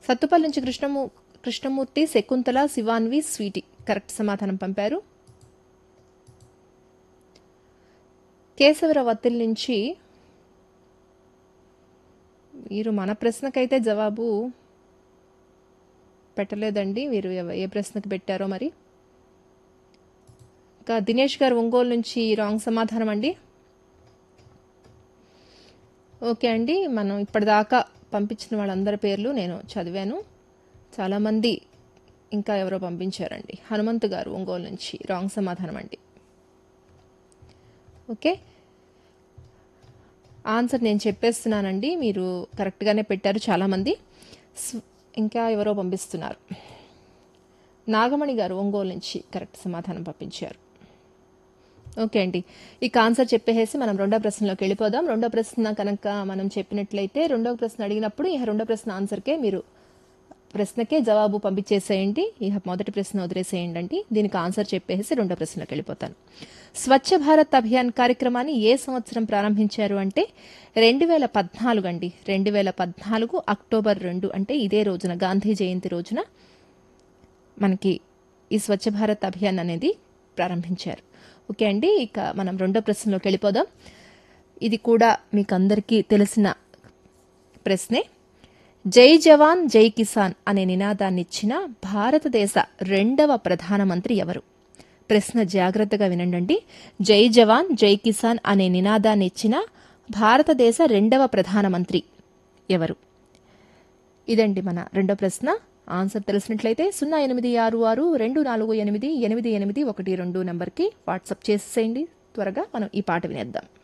సత్తుపల్లి నుంచి కృష్ణము కృష్ణమూర్తి శకుంతల శివాన్వి స్వీటి కరెక్ట్ సమాధానం పంపారు కేశవర వత్తిల్ నుంచి మీరు మన ప్రశ్నకైతే జవాబు పెట్టలేదండి మీరు ఎవ- ఏ ప్రశ్నకు పెట్టారో మరి ఇంకా దినేష్ గారు ఒంగోలు నుంచి రాంగ్ సమాధానం అండి ఓకే అండి మనం ఇప్పటిదాకా పంపించిన వాళ్ళందరి పేర్లు నేను చదివాను చాలామంది ఇంకా ఎవరో పంపించారండి హనుమంత్ గారు ఒంగోలు నుంచి రాంగ్ సమాధానం అండి ఓకే ఆన్సర్ నేను చెప్పేస్తున్నానండి మీరు కరెక్ట్గానే పెట్టారు చాలామంది స్- ఇంకా ఎవరో పంపిస్తున్నారు నాగమణి గారు ఒంగోలు నుంచి కరెక్ట్ సమాధానం పంపించారు ఓకే అండి ఇక ఆన్సర్ చెప్పేసి మనం రెండో ప్రశ్నలోకి వెళ్ళిపోదాం రెండో ప్రశ్న కనుక మనం చెప్పినట్లయితే రెండో ప్రశ్న అడిగినప్పుడు ఇక రెండో ప్రశ్న ఆన్సర్కే మీరు ప్రశ్నకే జవాబు పంపించేసేయండి ఇక మొదటి ప్రశ్న వదిలేసేయండి అండి దీనికి ఆన్సర్ చెప్పేసి రెండో ప్రశ్నలోకి వెళ్ళిపోతాను స్వచ్ఛ భారత్ అభియాన్ కార్యక్రమాన్ని ఏ సంవత్సరం ప్రారంభించారు అంటే రెండు వేల పద్నాలుగు అండి రెండు వేల పద్నాలుగు అక్టోబర్ రెండు అంటే ఇదే రోజున గాంధీ జయంతి రోజున మనకి ఈ స్వచ్ఛ భారత్ అభియాన్ అనేది ప్రారంభించారు ఓకే అండి ఇక మనం రెండో ప్రశ్నలోకి వెళ్ళిపోదాం ఇది కూడా మీకు అందరికీ తెలిసిన ప్రశ్నే జై జవాన్ జై కిసాన్ అనే నినాదాన్ని ఇచ్చిన భారతదేశ రెండవ ప్రధానమంత్రి ఎవరు ప్రశ్న జాగ్రత్తగా వినండి జై జవాన్ జై కిసాన్ అనే నినాదాన్ని ఇచ్చిన భారతదేశ రెండవ ప్రధానమంత్రి ఎవరు ఇదండి మన రెండో ప్రశ్న ఆన్సర్ తెలిసినట్లయితే సున్నా ఎనిమిది ఆరు ఆరు రెండు నాలుగు ఎనిమిది ఎనిమిది ఎనిమిది ఒకటి రెండు నెంబర్కి వాట్సాప్ చేసేసేయండి త్వరగా మనం ఈ పాట వినేద్దాం